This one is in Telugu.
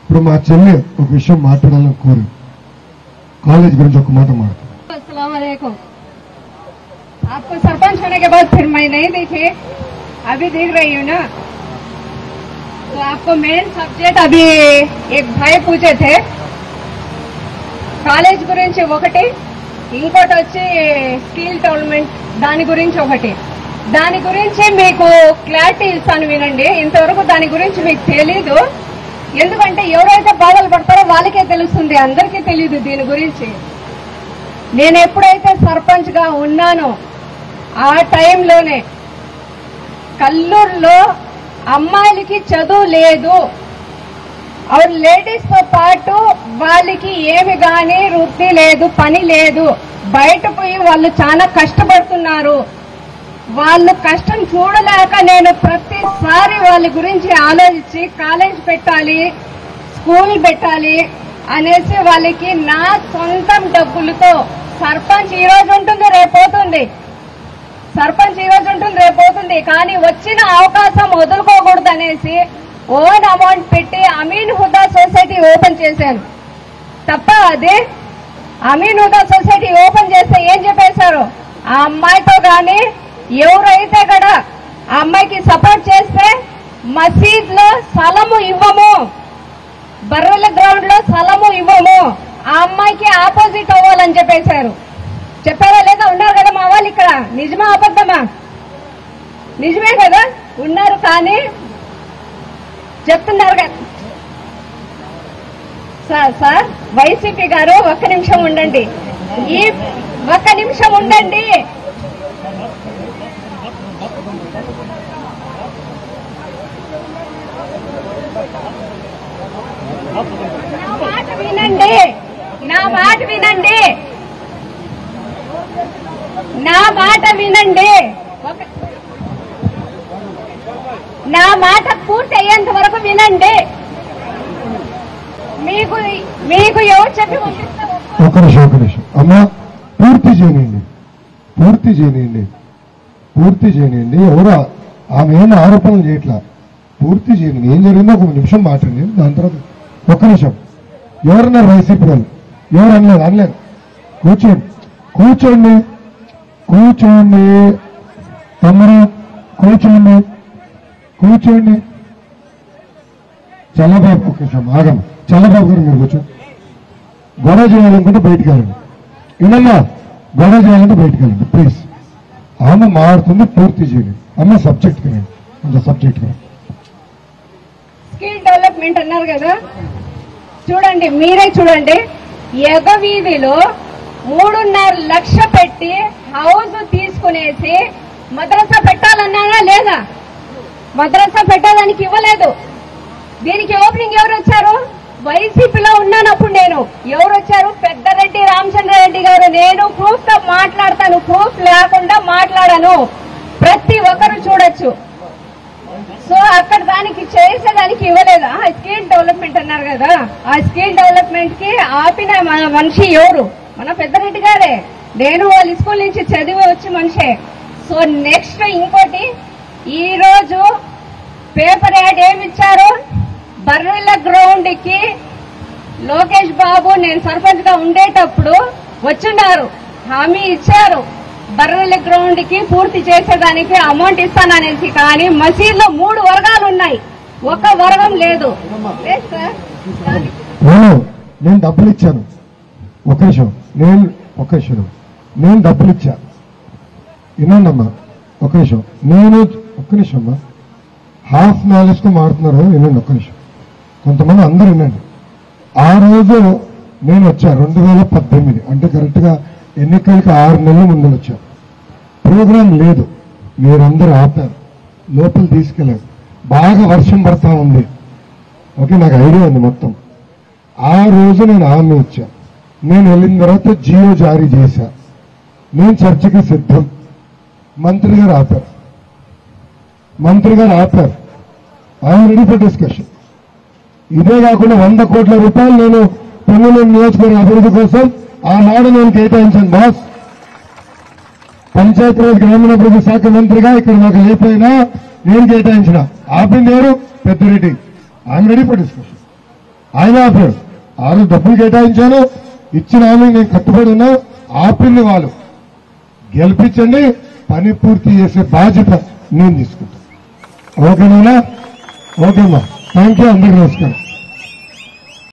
ఇప్పుడు మా చెల్లి ఒక విషయం మాట్లాడాలని కోరు కాలేజ్ గురించి ఒక మాట మాట్లాడు अस्सलाम वालेकुम आपको सरपंच होने के बाद फिर मैं नहीं देखी अभी देख रही हूँ ना तो आपको मेन सब्जेक्ट अभी एक भाई पूछे थे కాలేజ్ గురించి ఒకటి ఇంకోటి వచ్చి స్కిల్ డెవలప్మెంట్ దాని గురించి ఒకటి దాని గురించి మీకు క్లారిటీ ఇస్తాను వినండి ఇంతవరకు దాని గురించి మీకు తెలీదు ఎందుకంటే ఎవరైతే బాధలు పడతారో వాళ్ళకే తెలుస్తుంది అందరికీ తెలియదు దీని గురించి నేను ఎప్పుడైతే సర్పంచ్ గా ఉన్నానో ఆ టైంలోనే కల్లూరులో అమ్మాయిలకి చదువు లేదు ఆవిడ లేడీస్ తో పాటు వాళ్ళకి ఏమి గాని వృత్తి లేదు పని లేదు బయట పోయి వాళ్ళు చాలా కష్టపడుతున్నారు వాళ్ళు కష్టం చూడలేక నేను ప్రతిసారి వాళ్ళ గురించి ఆలోచించి కాలేజ్ పెట్టాలి స్కూల్ పెట్టాలి అనేసి వాళ్ళకి నా సొంతం డబ్బులతో సర్పంచ్ ఈ రోజు ఉంటుంది రేపు పోతుంది సర్పంచ్ ఈ రోజు ఉంటుంది రేపు పోతుంది కానీ వచ్చిన అవకాశం వదులుకోకూడదు అనేసి ఓన్ అమౌంట్ పెట్టి అమీన్ హుదా సొసైటీ ఓపెన్ చేశాను తప్ప అది అమీన్ హుదా సొసైటీ ఓపెన్ చేస్తే ఏం చెప్పేశారు ఆ అమ్మాయితో గాని ఎవరైతే కూడా ఆ అమ్మాయికి సపోర్ట్ చేస్తే మసీద్ లో స్థలము ఇవ్వము బర్రెల గ్రౌండ్ లో స్థలము ఇవ్వము ఆ అమ్మాయికి ఆపోజిట్ అవ్వాలని చెప్పేశారు చెప్పారా లేదా ఉన్నారు కదా మా వాళ్ళు ఇక్కడ నిజమా అబద్ధమా నిజమే కదా ఉన్నారు కానీ చెప్తున్నారు కదా సార్ సార్ వైసీపీ గారు ఒక్క నిమిషం ఉండండి ఈ ఒక్క నిమిషం ఉండండి నా మాట వినండి నా మాట వినండి నా మాట వినండి ఒక- నా మాట పూర్తి అయ్యేంత వరకు వినండి మీకు మీకు ఎవరు చెప్పి పంపిస్తారు ఒక నిమిషం ఒక నిమిషం అమ్మ పూర్తి చేయనియండి పూర్తి చేయనియండి పూర్తి చేయనియండి ఎవరు ఆ- ఆమె ఏం ఆరోపణలు చేయట్లా పూర్తి చేయనియండి ఏం జరిగిందో ఒక నిమిషం మాట్లాడండి దాని తర్వాత ఒక్క నిమిషం ఎవరన్నారు వైసీపీ వాళ్ళు ఎవరు అనలేదు అనలేదు కూర్చోండి కూర్చోండి కూర్చోండి తమ్ముడు కూర్చోండి కూర్చోండి చల్లబాబు ఒక నిమిషం ఆగం చల్లబాబు గారు మీరు కూర్చోండి గొడవ చేయాలనుకుంటే బయటికి వెళ్ళండి వినమ్మా గొడవ చేయాలంటే బయటికి వెళ్ళండి ప్లీజ్ ఆమె మారుతుంది పూర్తి చేయండి అమ్మ సబ్జెక్ట్ రండి కొంచెం సబ్జెక్ట్ రండి స్కిల్ డెవలప్మెంట్ అన్నారు కదా చూడండి మీరే చూడండి ఎగవీధిలో మూడున్నర లక్ష పెట్టి హౌస్ తీసుకునేసి మద్రసా పెట్టాలన్నారా లేదా మద్రసా పెట్టడానికి ఇవ్వలేదు దీనికి ఓపెనింగ్ ఎవరు వచ్చారు వైసీపీలో ఉన్నానప్పుడు నేను ఎవరు వచ్చారు పెద్దరెడ్డి రామచంద్రారెడ్డి గారు నేను ప్రూఫ్ తో మాట్లాడతాను ప్రూఫ్ లేకుండా మాట్లాడను ప్రతి ఒక్కరు చూడొచ్చు సో అక్కడ దానికి చేసేదానికి ఇవ్వలేదు ఆ స్కిల్ డెవలప్మెంట్ అన్నారు కదా ఆ స్కిల్ డెవలప్మెంట్ కి ఆపిన మన మనిషి ఎవరు మన పెద్దరెడ్డి గారే నేను వాళ్ళ స్కూల్ నుంచి చదివి వచ్చి మనిషే సో నెక్స్ట్ ఇంకోటి ఈ రోజు పేపర్ యాడ్ ఏమి ఇచ్చారు బర్రెల గ్రౌండ్ కి లోకేష్ బాబు నేను సర్పంచ్ గా ఉండేటప్పుడు వచ్చున్నారు హామీ ఇచ్చారు బర్రెల గ్రౌండ్ కి పూర్తి చేసేదానికి అమౌంట్ ఇస్తాననేసి కానీ మసీద్ లో మూడు వర్గాలు ఉన్నాయి ఒక వర్గం లేదు లేదు సార్ దానికి- నేను నేను డబ్బులు ఇచ్చాను ఒక నిమిషం నేను ఒక నిమిషం నేను డబ్బులు ఇచ్చా వినండమ్మా ఒక నిమిషం నేను ఒక్క నిమిషం అమ్మా హాఫ్ నాలెడ్జ్ తో మాడుతున్నారు వినండి ఒక్క నిమిషం కొంతమంది అందరూ వినండి ఆ రోజు నేను వచ్చా రెండు వేల పద్దెనిమిది అంటే కరెక్ట్ గా ఎన్నికలకి ఆరు నెలల ముందు వచ్చా ప్రోగ్రాం లేదు మీరందరూ ఆపారు లోపల తీసుకెళ్ళారు బాగా వర్షం పడతా ఉంది ఓకే నాకు ఐడియా ఉంది మొత్తం ఆ రోజు నేను హామీ ఇచ్చా నేను వెళ్ళిన తర్వాత జియో జారీ చేశా నేను చర్చకి సిద్ధం మంత్రి గారు ఆపారు మంత్రి గారు ఆపారు ఐఎమ్ రెడీ ఫర్ డిస్కషన్ ఇదే కాకుండా వంద కోట్ల రూపాయలు నేను పొంగనూరు నియోజకవర్గ అభివృద్ధి కోసం ఆనాడు నేను కేటాయించాను బాస్ పంచాయతీరాజ్ గ్రామీణాభివృద్ధి శాఖ మంత్రిగా ఇక్కడ నాకు లేకపోయినా నేను కేటాయించిన ఆపింది ఎవరు Peddireddy I'm ready for discussion ఆయన ఆపాడు ఆ రోజు డబ్బులు కేటాయించాను ఇచ్చిన హామీ నేను కట్టుబడి ఉన్నా ఆపింది వాళ్ళు గెలిపించండి పని పూర్తి చేసే బాధ్యత నేను తీసుకుంటాను ఓకేనా ఓకేమ్మా థ్యాంక్ యూ అందరికీ నమస్కారం